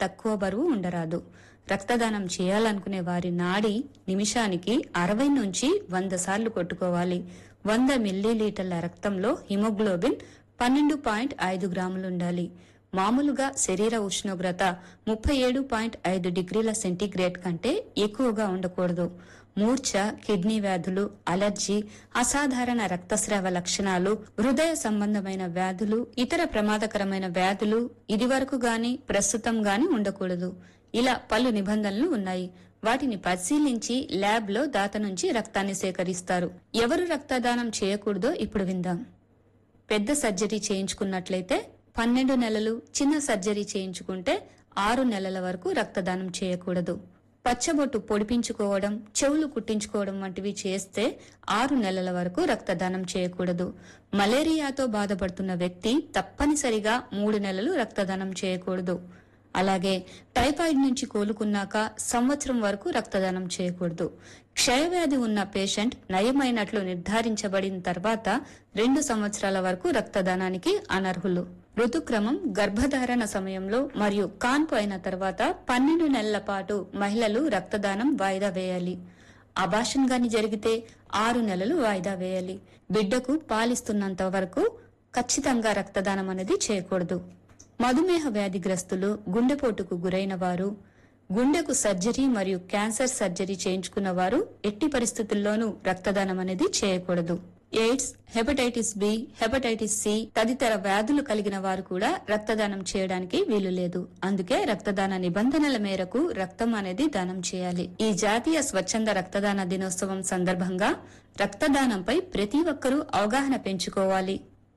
తక్కువ బరువు ఉండరాదు రక్తదానం చేయాలనుకునే వారి నాడి నిమిషానికి అరవై నుంచి వంద సార్లు కొట్టుకోవాలి వంద మిల్లీలీటర్ల రక్తంలో హిమోగ్లోబిన్ పన్నెండు పాయింట్ ఐదు గ్రాములుండాలి మామూలుగా శరీర ఉష్ణోగ్రత ముప్పై ఏడు పాయింట్ ఐదు డిగ్రీల సెంటీగ్రేడ్ కంటే ఎక్కువగా ఉండకూడదు మూర్ఛ కిడ్నీ వ్యాధులు అలర్జీ అసాధారణ రక్తస్రావ లక్షణాలు హృదయ సంబంధమైన వ్యాధులు ఇతర ప్రమాదకరమైన వ్యాధులు ఇదివరకు గాని ప్రస్తుతం గాని ఉండకూడదు ఇలా పలు నిబంధనలు ఉన్నాయి వాటిని పరిశీలించి ల్యాబ్ లో దాత నుంచి రక్తాన్ని సేకరిస్తారు ఎవరు రక్తదానం చేయకూడదో ఇప్పుడు విందాం పెద్ద సర్జరీ చేయించుకున్నట్లయితే పన్నెండు నెలలు చిన్న సర్జరీ చేయించుకుంటే ఆరు నెలల వరకు రక్తదానం చేయకూడదు పచ్చబొట్టు పొడిపించుకోవడం చెవులు కుట్టించుకోవడం వంటివి చేస్తే ఆరు నెలల వరకు రక్తదానం చేయకూడదు మలేరియాతో బాధపడుతున్న వ్యక్తి తప్పనిసరిగా మూడు నెలలు రక్తదానం చేయకూడదు అలాగే టైఫాయిడ్ నుంచి కోలుకున్నాక సంవత్సరం వరకు రక్తదానం చేయకూడదు క్షయవ్యాధి ఉన్న పేషెంట్ నయమైనట్లు నిర్ధారించబడిన తర్వాత రెండు సంవత్సరాల వరకు రక్తదానానికి అనర్హులు ఋతుక్రమం గర్భధారణ సమయంలో మరియు కాన్పు అయిన తర్వాత పన్నెండు నెలల పాటు మహిళలు రక్తదానం వాయిదా వేయాలి అబాషన్ గాని జరిగితే ఆరు నెలలు వాయిదా వేయాలి బిడ్డకు పాలిస్తున్నంత వరకు ఖచ్చితంగా రక్తదానం అనేది చేయకూడదు మధుమేహ వ్యాధిగ్రస్తులు గుండెపోటుకు గురైన వారు గుండెకు సర్జరీ మరియు క్యాన్సర్ సర్జరీ చేయించుకున్న వారు ఎట్టి పరిస్థితుల్లోనూ రక్తదానం అనేది చేయకూడదు AIDS hepatitis B hepatitis C తదితర వ్యాధులు కలిగిన వారు కూడా రక్తదానం చేయడానికి వీలు లేదు అందుకే రక్తదాన నిబంధనల మేరకు రక్తం అనేది దానం చేయాలి ఈ జాతీయ స్వచ్ఛంద రక్తదాన దినోత్సవం సందర్భంగా రక్తదానంపై ప్రతి ఒక్కరూ అవగాహన పెంచుకోవాలి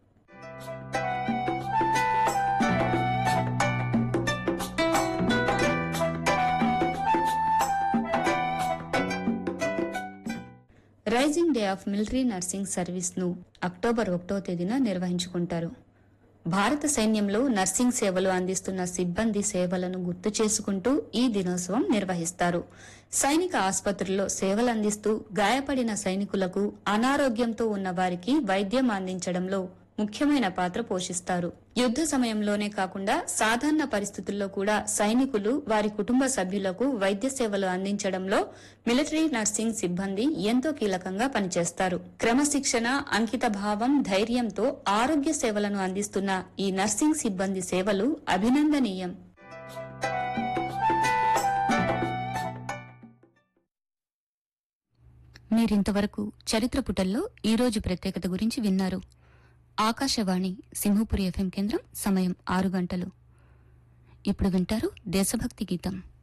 raising day of military nursing service ను అక్టోబర్ ఒకటో తేదీన నిర్వహించుకుంటారు భారత సైన్యంలో నర్సింగ్ సేవలు అందిస్తున్న సిబ్బంది సేవలను గుర్తు చేసుకుంటూ ఈ దినోత్సవం నిర్వహిస్తారు సైనిక ఆసుపత్రుల్లో సేవలు అందిస్తూ గాయపడిన సైనికులకు అనారోగ్యంతో ఉన్న వారికి వైద్యం అందించడంలో ముఖ్యమైన పాత్ర పోషిస్తారు యుద్ధ సమయంలోనే కాకుండా సాధారణ పరిస్థితుల్లో కూడా సైనికులు వారి కుటుంబ సభ్యులకు వైద్య సేవలు అందించడంలో మిలిటరీ నర్సింగ్ సిబ్బంది ఎంతో కీలకంగా పనిచేస్తారు క్రమశిక్షణ అంకిత భావం ధైర్యంతో ఆరోగ్య సేవలను అందిస్తున్న ఈ నర్సింగ్ సిబ్బంది సేవలు అభినందనీయం మీరింతవరకు చరిత్ర పుటల్లో ఈ రోజు ప్రత్యేకత గురించి విన్నారు ఆకాశవాణి సింహపురి ఎఫ్ఎం కేంద్రం సమయం ఆరు గంటలు ఇప్పుడు వింటారు దేశభక్తి గీతం